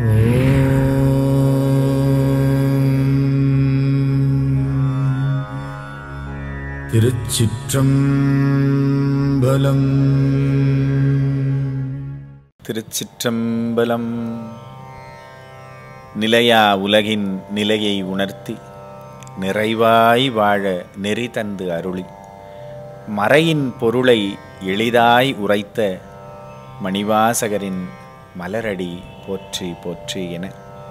திருச்சிற்றம்பலம் திருச்சிற்றம்பலம் நிலையா உலகின் நிலையை உணர்த்தி நிறைவாய் வாழ நெறி தந்து அருளி மறையின் பொருளை எளிதாய் உரைத்த மணிவாசகரின் மலரடி போற்றி போற்றி என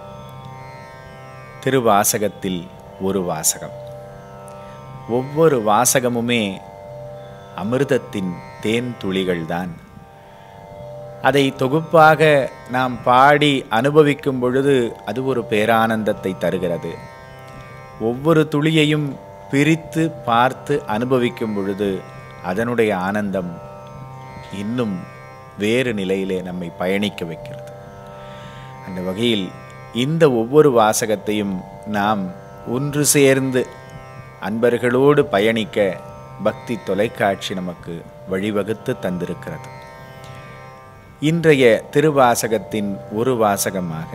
திருவாசகத்தில் ஒரு வாசகம் ஒவ்வொரு வாசகமுமே அமிர்தத்தின் தேன் துளிகள்தான் அதை தொகுப்பாக நாம் பாடி அனுபவிக்கும் பொழுது அது ஒரு பேரானந்தத்தை தருகிறது ஒவ்வொரு துளியையும் பிரித்து பார்த்து அனுபவிக்கும் பொழுது அதனுடைய ஆனந்தம் இன்னும் வேறு நிலையிலே நம்மை பயணிக்க வைக்கிறது அந்த வகையில் இந்த ஒவ்வொரு வாசகத்தையும் நாம் ஒன்று சேர்ந்து அன்பர்களோடு பயணிக்க பக்தி தொலைக்காட்சி நமக்கு வழிவகுத்து தந்திருக்கிறது இன்றைய திருவாசகத்தின் ஒரு வாசகமாக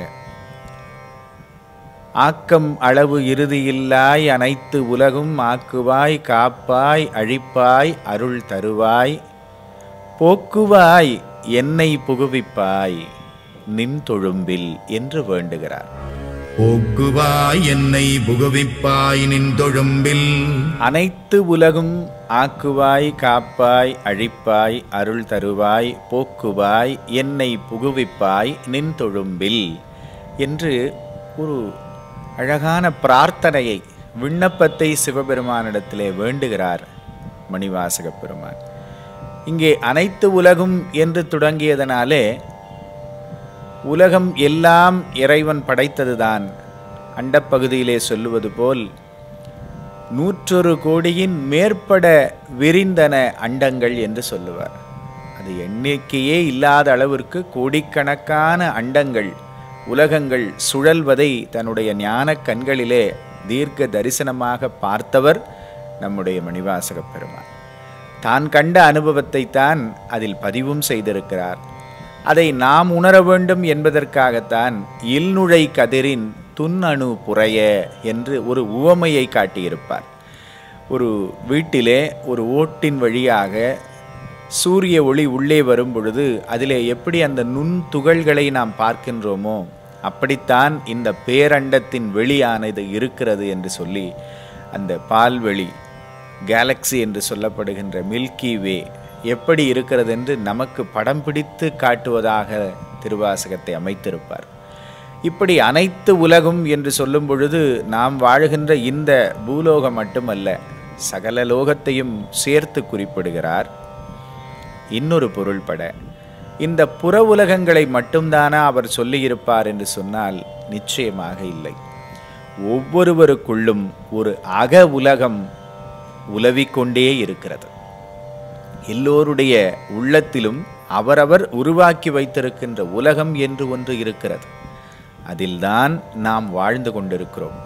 ஆக்கம் அளவு இறுதியில்லாய் அனைத்து உலகும் ஆக்குவாய் காப்பாய் அழிப்பாய் அருள் தருவாய் போக்குவாய் என்னை புகுவிப்பாய் நின் தொழும்பில் என்று வேண்டுகிறார் போக்குவாய் என்னை புகுவிப்பாய் நின்றொழும்பில் அனைத்து உலகும் ஆக்குவாய் காப்பாய் அழிப்பாய் அருள் தருவாய் போக்குவாய் என்னை புகுவிப்பாய் நின் தொழும்பில் என்று ஒரு அழகான பிரார்த்தனையை விண்ணப்பத்தை சிவபெருமானிடத்திலே வேண்டுகிறார் மணிவாசக பெருமான் இங்கே அனைத்து உலகும் என்று தொடங்கியதனாலே உலகம் எல்லாம் இறைவன் படைத்ததுதான் அண்டப்பகுதியிலே சொல்லுவது போல் நூற்றொரு கோடியின் மேற்பட விரிந்தன அண்டங்கள் என்று சொல்லுவார் அது எண்ணிக்கையே இல்லாத அளவிற்கு கோடிக்கணக்கான அண்டங்கள் உலகங்கள் சுழல்வதை தன்னுடைய ஞான கண்களிலே தீர்க்க தரிசனமாக பார்த்தவர் நம்முடைய மணிவாசக பெருமான் தான் கண்ட அனுபவத்தை தான் அதில் பதிவும் செய்திருக்கிறார் அதை நாம் உணர வேண்டும் என்பதற்காகத்தான் இல்நுழை கதிரின் துண்ணணு புறைய என்று ஒரு உவமையை காட்டியிருப்பார் ஒரு வீட்டிலே ஒரு ஓட்டின் வழியாக சூரிய ஒளி உள்ளே வரும் பொழுது அதிலே எப்படி அந்த நுண் துகள்களை நாம் பார்க்கின்றோமோ அப்படித்தான் இந்த பேரண்டத்தின் வெளியானது இருக்கிறது என்று சொல்லி அந்த பால்வெளி கேலக்ஸி என்று சொல்லப்படுகின்ற மில்கி வே எப்படி இருக்கிறது என்று நமக்கு படம் பிடித்து காட்டுவதாக திருவாசகத்தை அமைத்திருப்பார் இப்படி அனைத்து உலகும் என்று சொல்லும் பொழுது நாம் வாழுகின்ற இந்த பூலோகம் மட்டுமல்ல சகல லோகத்தையும் சேர்த்து குறிப்பிடுகிறார் இன்னொரு பொருள்பட இந்த புற உலகங்களை மட்டும்தானா அவர் சொல்லியிருப்பார் என்று சொன்னால் நிச்சயமாக இல்லை ஒவ்வொருவருக்குள்ளும் ஒரு அக உலகம் உலவிக்கொண்டே இருக்கிறது எல்லோருடைய உள்ளத்திலும் அவரவர் உருவாக்கி வைத்திருக்கின்ற உலகம் என்று ஒன்று இருக்கிறது அதில்தான் நாம் வாழ்ந்து கொண்டிருக்கிறோம்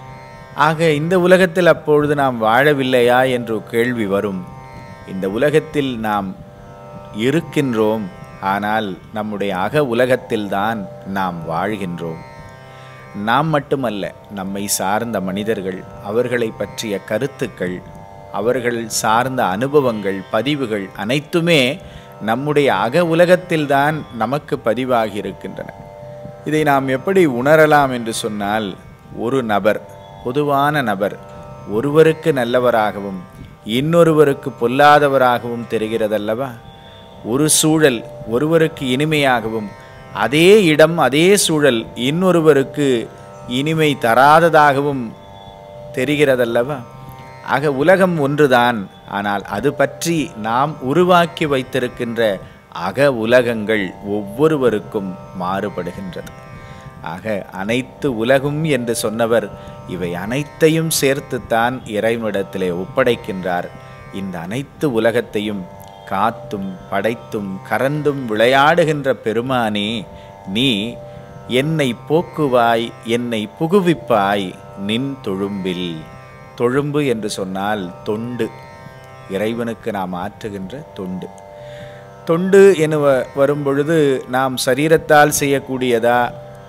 ஆக இந்த உலகத்தில் அப்பொழுது நாம் வாழவில்லையா என்று கேள்வி வரும் இந்த உலகத்தில் நாம் இருக்கின்றோம் ஆனால் நம்முடைய அக உலகத்தில்தான் நாம் வாழ்கின்றோம் நாம் மட்டுமல்ல நம்மை சார்ந்த மனிதர்கள் அவர்களை பற்றிய கருத்துக்கள் அவர்கள் சார்ந்த அனுபவங்கள் பதிவுகள் அனைத்துமே நம்முடைய அக உலகத்தில்தான் நமக்கு பதிவாகி இருக்கின்றன இதை நாம் எப்படி உணரலாம் என்று சொன்னால் ஒரு நபர் பொதுவான நபர் ஒருவருக்கு நல்லவராகவும் இன்னொருவருக்கு பொல்லாதவராகவும் தெரிகிறதல்லவா ஒரு சூழல் ஒருவருக்கு இனிமையாகவும் அதே இடம் அதே சூழல் இன்னொருவருக்கு இனிமை தராததாகவும் தெரிகிறதல்லவா ஆக உலகம் ஒன்றுதான் ஆனால் அது பற்றி நாம் உருவாக்கி வைத்திருக்கின்ற அக உலகங்கள் ஒவ்வொருவருக்கும் மாறுபடுகின்றது ஆக அனைத்து உலகும் என்று சொன்னவர் இவை அனைத்தையும் சேர்த்துத்தான் இறைவனிடத்திலே ஒப்படைக்கின்றார் இந்த அனைத்து உலகத்தையும் காத்தும் படைத்தும் கறந்தும் விளையாடுகின்ற பெருமானே நீ என்னை போக்குவாய் என்னை புகுவிப்பாய் நின் தொழும்பில் தொழும்பு என்று சொன்னால் தொண்டு இறைவனுக்கு நாம் ஆற்றுகின்ற தொண்டு தொண்டு என வ- வரும்பொழுது நாம் சரீரத்தால் செய்யக்கூடியதா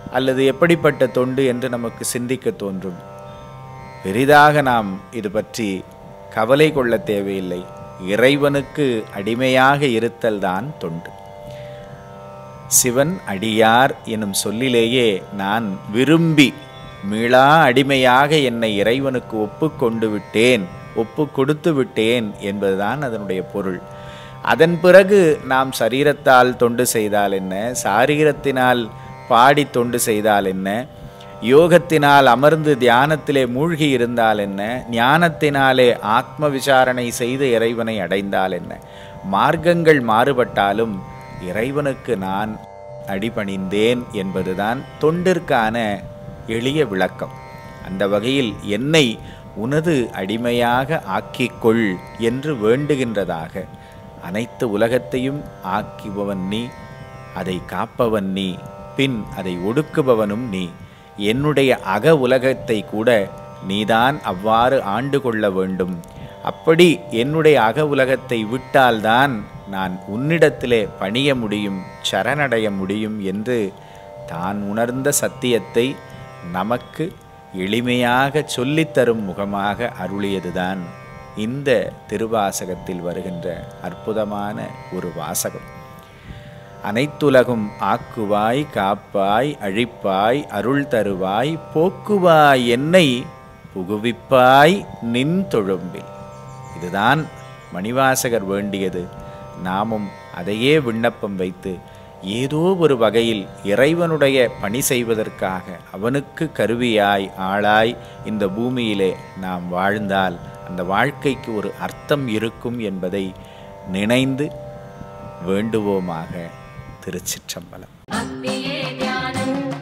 அல்லது எப்படிப்பட்ட தொண்டு என்று நமக்கு சிந்திக்க தோன்றும் பெரிதாக நாம் இது பற்றி கவலை கொள்ள தேவையில்லை இறைவனுக்கு அடிமையாக இருத்தல்தான் தொண்டு சிவன் அடியார் எனும் சொல்லிலேயே நான் விரும்பி மீளா அடிமையாக என்னை இறைவனுக்கு ஒப்பு கொண்டு விட்டேன் ஒப்பு கொடுத்து விட்டேன் என்பதுதான் அதனுடைய பொருள் அதன் பிறகு நாம் சரீரத்தால் தொண்டு செய்தால் என்ன சாரீரத்தினால் பாடி தொண்டு செய்தால் என்ன யோகத்தினால் அமர்ந்து தியானத்திலே மூழ்கி இருந்தால் என்ன ஞானத்தினாலே ஆத்ம விசாரணை செய்து இறைவனை அடைந்தால் என்ன மார்க்கங்கள் மாறுபட்டாலும் இறைவனுக்கு நான் அடிபணிந்தேன் என்பதுதான் தொண்டிற்கான எளிய விளக்கம் அந்த வகையில் என்னை உனது அடிமையாக ஆக்கிக்கொள் என்று வேண்டுகின்றதாக அனைத்து உலகத்தையும் ஆக்குபவன் நீ அதை காப்பவன் நீ பின் அதை ஒடுக்குபவனும் நீ என்னுடைய அக உலகத்தை கூட நீதான் அவ்வாறு ஆண்டு கொள்ள வேண்டும் அப்படி என்னுடைய அக உலகத்தை விட்டால்தான் நான் உன்னிடத்திலே பணிய முடியும் சரணடைய முடியும் என்று தான் உணர்ந்த சத்தியத்தை நமக்கு எளிமையாக சொல்லித்தரும் முகமாக அருளியதுதான் இந்த திருவாசகத்தில் வருகின்ற அற்புதமான ஒரு வாசகம் அனைத்துலகும் ஆக்குவாய் காப்பாய் அழிப்பாய் அருள் தருவாய் போக்குவாய் என்னை புகுவிப்பாய் நின் தொழும்பில் இதுதான் மணிவாசகர் வேண்டியது நாமும் அதையே விண்ணப்பம் வைத்து ஏதோ ஒரு வகையில் இறைவனுடைய பணி செய்வதற்காக அவனுக்கு கருவியாய் ஆளாய் இந்த பூமியிலே நாம் வாழ்ந்தால் அந்த வாழ்க்கைக்கு ஒரு அர்த்தம் இருக்கும் என்பதை நினைந்து வேண்டுவோமாக திருச்சிற்றம்பலம் பக்தியே தியானம்